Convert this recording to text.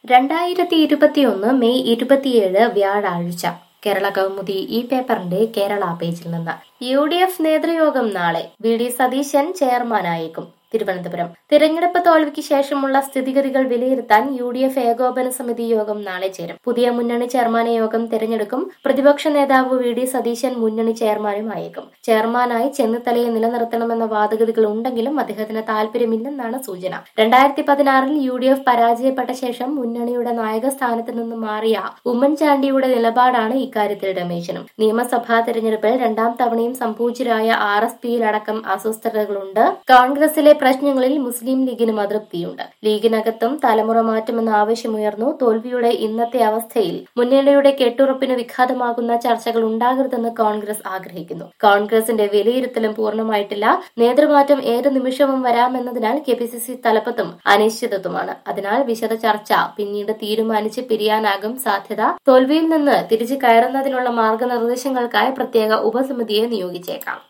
രണ്ടായിരത്തി ഇരുപത്തിയൊന്ന് മെയ് ഇരുപത്തിയേഴ് വ്യാഴാഴ്ച കേരള കൗമുദി ഈ പേപ്പറിന്റെ കേരള പേജിൽ നിന്ന് യു ഡി എഫ് നേതൃയോഗം നാളെ വി ഡി സതീശൻ ചെയർമാനായേക്കും തിരുവനന്തപുരം തിരഞ്ഞെടുപ്പ് തോൽവിക്ക് ശേഷമുള്ള സ്ഥിതിഗതികൾ വിലയിരുത്താൻ യു ഡി എഫ് ഏകോപന സമിതി യോഗം നാളെ ചേരും പുതിയ മുന്നണി ചെയർമാനെ യോഗം തിരഞ്ഞെടുക്കും പ്രതിപക്ഷ നേതാവ് വി ഡി സതീശൻ മുന്നണി ചെയർമാനുമായേക്കും ചെയർമാനായി ചെന്നിത്തലയെ നിലനിർത്തണമെന്ന വാദഗതികൾ ഉണ്ടെങ്കിലും അദ്ദേഹത്തിന് താല്പര്യമില്ലെന്നാണ് സൂചന രണ്ടായിരത്തി പതിനാറിൽ യു ഡി എഫ് പരാജയപ്പെട്ട ശേഷം മുന്നണിയുടെ നായക സ്ഥാനത്ത് നിന്ന് മാറിയ ഉമ്മൻചാണ്ടിയുടെ നിലപാടാണ് ഇക്കാര്യത്തിൽ രമേശനും നിയമസഭാ തെരഞ്ഞെടുപ്പിൽ രണ്ടാം തവണയും സംപൂജ്യരായ ആർ എസ് പിയിലടക്കം അസ്വസ്ഥതകളുണ്ട് കോൺഗ്രസിലെ പ്രശ്നങ്ങളിൽ മുസ്ലിം ലീഗിനും അതൃപ്തിയുണ്ട് ലീഗിനകത്തും തലമുറ മാറ്റമെന്ന ആവശ്യമുയർന്നു തോൽവിയുടെ ഇന്നത്തെ അവസ്ഥയിൽ മുന്നണിയുടെ കെട്ടുറപ്പിന് വിഘാതമാകുന്ന ചർച്ചകൾ ഉണ്ടാകരുതെന്ന് കോൺഗ്രസ് ആഗ്രഹിക്കുന്നു കോൺഗ്രസിന്റെ വിലയിരുത്തലും പൂർണ്ണമായിട്ടില്ല നേതൃമാറ്റം ഏത് നിമിഷവും വരാമെന്നതിനാൽ കെ പി സി സി തലപ്പത്തും അനിശ്ചിതത്വമാണ് അതിനാൽ വിശദ ചർച്ച പിന്നീട് തീരുമാനിച്ച് പിരിയാനാകും സാധ്യത തോൽവിയിൽ നിന്ന് തിരിച്ചു കയറുന്നതിനുള്ള മാർഗനിർദ്ദേശങ്ങൾക്കായി പ്രത്യേക ഉപസമിതിയെ നിയോഗിച്ചേക്കാം